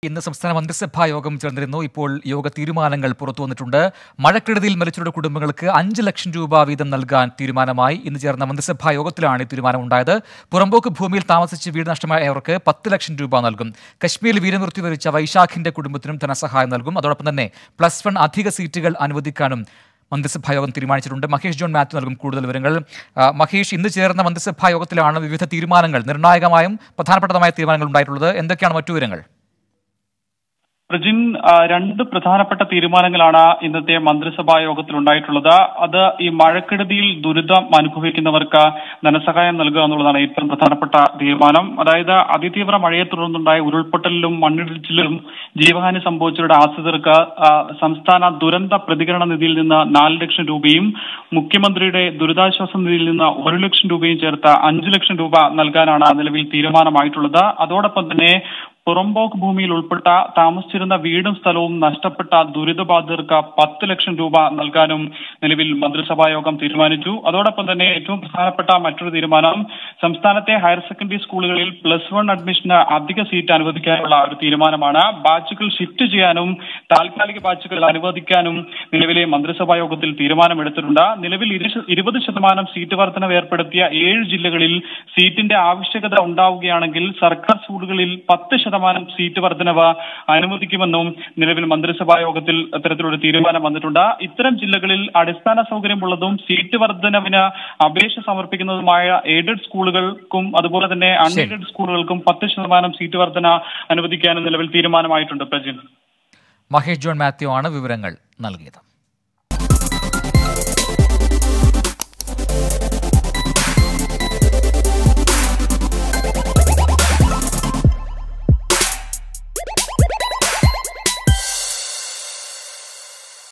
ഇന്ന് സംസ്ഥാന മന്ത്രിസഭാ യോഗം ചേർന്നിരുന്നു ഇപ്പോൾ യോഗ തീരുമാനങ്ങൾ പുറത്തു വന്നിട്ടുണ്ട് മഴക്കെടുതിയിൽ മരിച്ചവരുടെ കുടുംബങ്ങൾക്ക് അഞ്ച് ലക്ഷം രൂപ വീതം നൽകാൻ തീരുമാനമായി ഇന്ന് ചേർന്ന മന്ത്രിസഭാ യോഗത്തിലാണ് ഈ തീരുമാനമുണ്ടായത് പുറമ്പോക്ക് ഭൂമിയിൽ താമസിച്ച് വീട് നഷ്ടമായവർക്ക് പത്ത് ലക്ഷം രൂപ നൽകും കശ്മീരിൽ വീരമൃത്യു വരിച്ച വൈശാഖിന്റെ കുടുംബത്തിനും ധനസഹായം നൽകും അതോടൊപ്പം തന്നെ പ്ലസ് വൺ അധിക സീറ്റുകൾ അനുവദിക്കാനും മന്ത്രിസഭാ യോഗം തീരുമാനിച്ചിട്ടുണ്ട് മഹേഷ് ജോൺ മാത്യു നൽകും കൂടുതൽ വിവരങ്ങൾ ആ, മഹേഷ് ഇന്ന് ചേർന്ന മന്ത്രിസഭാ യോഗത്തിലാണ് വിവിധ തീരുമാനങ്ങൾ നിർണായകമായും പ്രധാനപ്പെട്ടതുമായ തീരുമാനങ്ങൾ ഉണ്ടായിട്ടുള്ളത് എന്തൊക്കെയാണ് മറ്റു വിവരങ്ങൾ പ്രജിൻ ആ, രണ്ട് പ്രധാനപ്പെട്ട തീരുമാനങ്ങളാണ് ഇന്നത്തെ മന്ത്രിസഭാ യോഗത്തിൽ ഉണ്ടായിട്ടുള്ളത് അത് ഈ മഴക്കെടുതിയിൽ ദുരിതം അനുഭവിക്കുന്നവർക്ക് ധനസഹായം നൽകുക എന്നുള്ളതാണ് ഏറ്റവും പ്രധാനപ്പെട്ട തീരുമാനം അതായത് അതിതീവ്ര മഴയെ തുടർന്നുണ്ടായ ഉരുൾപൊട്ടലിലും മണ്ണിടിച്ചിലും ജീവഹാനി സംഭവിച്ചവരുടെ ആശ്രിതർക്ക് ആ, സംസ്ഥാന ദുരന്ത പ്രതികരണ നിധിയിൽ നിന്ന് നാല് ലക്ഷം രൂപയും മുഖ്യമന്ത്രിയുടെ ദുരിതാശ്വാസ നിധിയിൽ നിന്ന് ഒരു ലക്ഷം രൂപയും ചേർത്ത് അഞ്ചു ലക്ഷം രൂപ നൽകാനാണ് നിലവിൽ തീരുമാനമായിട്ടുള്ളത് അതോടൊപ്പം തന്നെ പുറമ്പോക്ക് ഭൂമിയിൽ ഉൾപ്പെട്ട താമസിച്ചിരുന്ന വീടും സ്ഥലവും നഷ്ടപ്പെട്ട ദുരിതബാധിതർക്ക് പത്ത് ലക്ഷം രൂപ നൽകാനും നിലവിൽ മന്ത്രിസഭാ യോഗം തീരുമാനിച്ചു അതോടൊപ്പം തന്നെ ഏറ്റവും പ്രധാനപ്പെട്ട മറ്റൊരു തീരുമാനം സംസ്ഥാനത്തെ ഹയർ സെക്കൻഡറി സ്കൂളുകളിൽ പ്ലസ് വൺ അഡ്മിഷന് അധിക സീറ്റ് അനുവദിക്കാനുള്ള ഒരു തീരുമാനമാണ് ബാച്ചുകൾ ഷിഫ്റ്റ് ചെയ്യാനും താൽക്കാലിക ബാച്ചുകൾ അനുവദിക്കാനും നിലവിലെ മന്ത്രിസഭാ യോഗത്തിൽ തീരുമാനമെടുത്തിട്ടുണ്ട് നിലവിൽ ഇരു- ഇരുപത് ശതമാനം സീറ്റ് വർധനവ് ഏർപ്പെടുത്തിയ ഏഴ് ജില്ലകളിൽ സീറ്റിന്റെ ആവശ്യകത ഉണ്ടാവുകയാണെങ്കിൽ സർക്കാർ സ്കൂളുകളിൽ പത്ത് ശതമാനം സീറ്റ് വർധനവ് അനുവദിക്കുമെന്നും നിലവിൽ മന്ത്രിസഭാ യോഗത്തിൽ അത്തരത്തിലൊരു തീരുമാനം വന്നിട്ടുണ്ട് ഇത്തരം ജില്ലകളിൽ അടിസ്ഥാന സൗകര്യമുള്ളതും സീറ്റ് വർധനവിന് അപേക്ഷ സമർപ്പിക്കുന്നതുമായ എയ്ഡഡ് സ്കൂളുകൾക്കും അതുപോലെ തന്നെ അൺഎയ്ഡഡ് സ്കൂളുകൾക്കും പത്ത് ശതമാനം സീറ്റ് വർധന അനുവദിക്കാനും നിലവിൽ തീരുമാനമായിട്ടുണ്ട് പ്രജിൻ മഹേഷ് ജോൺ മാത്യു ആണ് വിവരങ്ങൾ നൽകിയത്